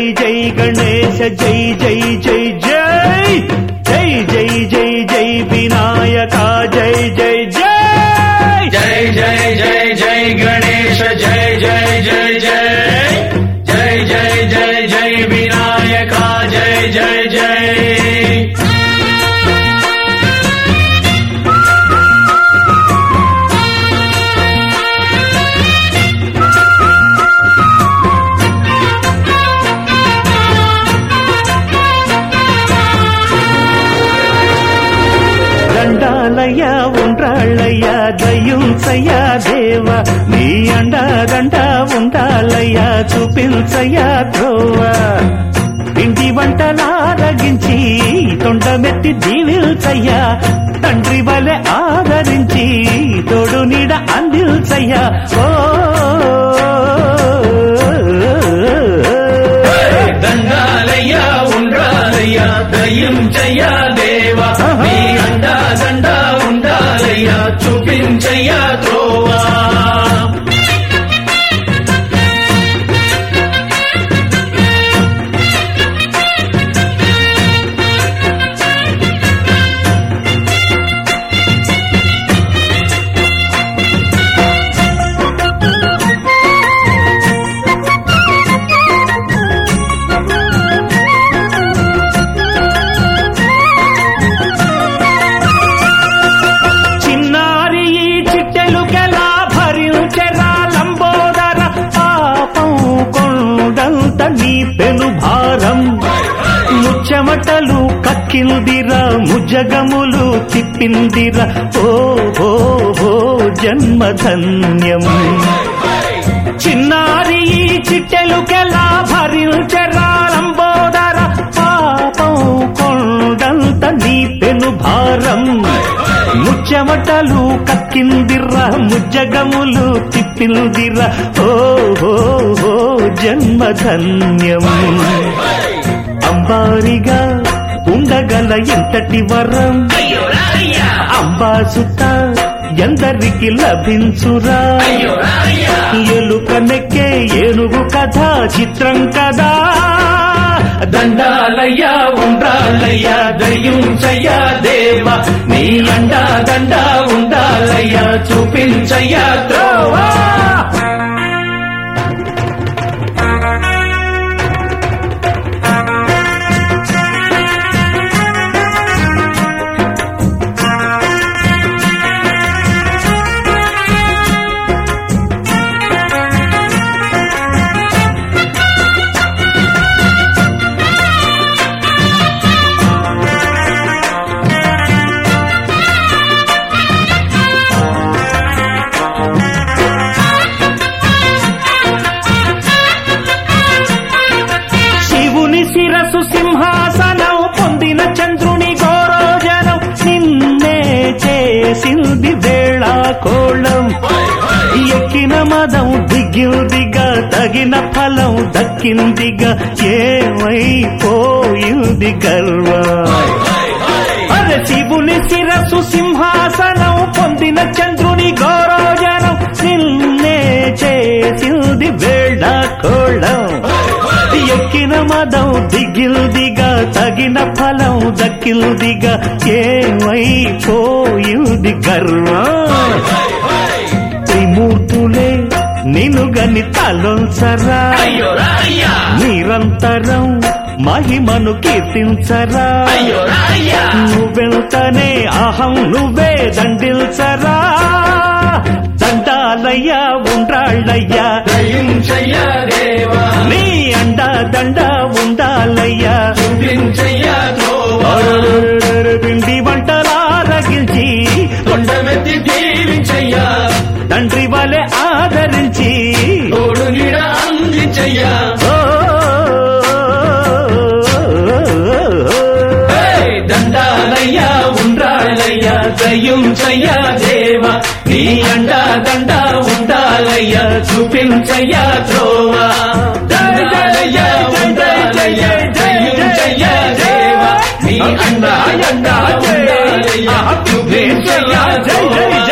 జై గణేశ జై జై జై జై జై జై జై జై వినాయక జై జై జై జై జై జై జై గణేశ జై జై జై జై జై జై జై జై వినాయక జై జై జై దండాలయ్య ఉండ్రాళ్ళయ్య దయ్యుంచయ్య దేవ నీ అండా దండ ఉండాలయ్య చూపించయ్య త్రోవ ఇంటి వంటలారగించి తొండమెత్తి దీవిల్చయ్య తండ్రి వలె ఆదరించి తోడు నీడ అందిల్చయ్య ఓ దండాలయ్యా ఉండాలయ్యా దయ్యం చెయ్యా దేవా నీ అండా దండా ఉండాలయ్యా చూపించయ్యా త్రోవా చిన్నారి ఈ చిట్టెలుకెలా భరించెరా లంబోదర పాపం కొండంత నీ పెను భారం ముచ్చమటలు కక్కిందిరా ముజగములు తిప్పిందిరా ఓ ఓ ఓ జన్మధన్యం చిన్నారి ఈ చిట్టెలుకెలా భరించెరా లంబోదర పాపం కొండంత నీ పెను భారం ముచ్చమటలు కక్కిందిర్రా ముజ్జగములు తిప్పిందిరా ఓ ఓ ఓ జన్మధన్యం అంబారిగా ఉండగల ఎంతటి వరం అయ్యో రాయ్యా అంబాసుత ఎందరికి లభించురా అయ్యో రాయ్యా ఎలుక నెక్కే ఏనుగు కథ చిత్రం కదా దండాలయ్యా ఉండాలయ్యా దయ్యం చెయ్యా దేవా నీ అండా దండా ఉండాలయ్యా చూపించయ్యా త్రోవా శివుని శిరసు సింహాసనం పొందిన చంద్రుని గౌరోజనం నిన్నే చేసింది వేళ కోళం ఎక్కిన మదం దిగిందిగా తగిన ఫలం దక్కిందిగా ఏమైపోయింది గర్వం అరే శివుని శిరసు సింహాసనం పొందిన చంద్రుని గౌరవజనం నిన్నే చేసింది వేళ కోళం ఎక్కిన మదం దిగిల్దిగా తగిన ఫలం దక్కిల్దిగా ఏమైపోయింది గర్వం త్రిమూర్తులే నిన్ను గని తలొంచరా అయ్యో రాయ్యా నిరంతరం మహిమను కీర్తించరా అయ్యో రాయ్యా నువ్వెంతనే అహం నువ్వే దండిల్చరా దండాలయ్యా ఉండ్రాళ్ళయ్యా దయ్యం చెయ్యా దేవా నీ అండ దండ ఉండాలయ్యా చూపించయ్యా త్రోవా అరరరరర పిండి వంటలారగించి కొండమెత్తి దీవించయ్యా తండ్రి వలె ఆదరించి తోడు నీడ అందించయ్యా ఓ ఏయ్! దండాలయ్యా ఉండాలయ్యా దయ్యం చెయ్యా దేవా నీ అండా దండా ఉండాలయ్యా చూపించయ్యా త్రోవా దండాలయ్యా ఉండాలయ్యా దయ్యం చెయ్యా దేవా నీ అండా అండా ఉండాలయ్యా చూపించయ్యా జై జై త్రోవా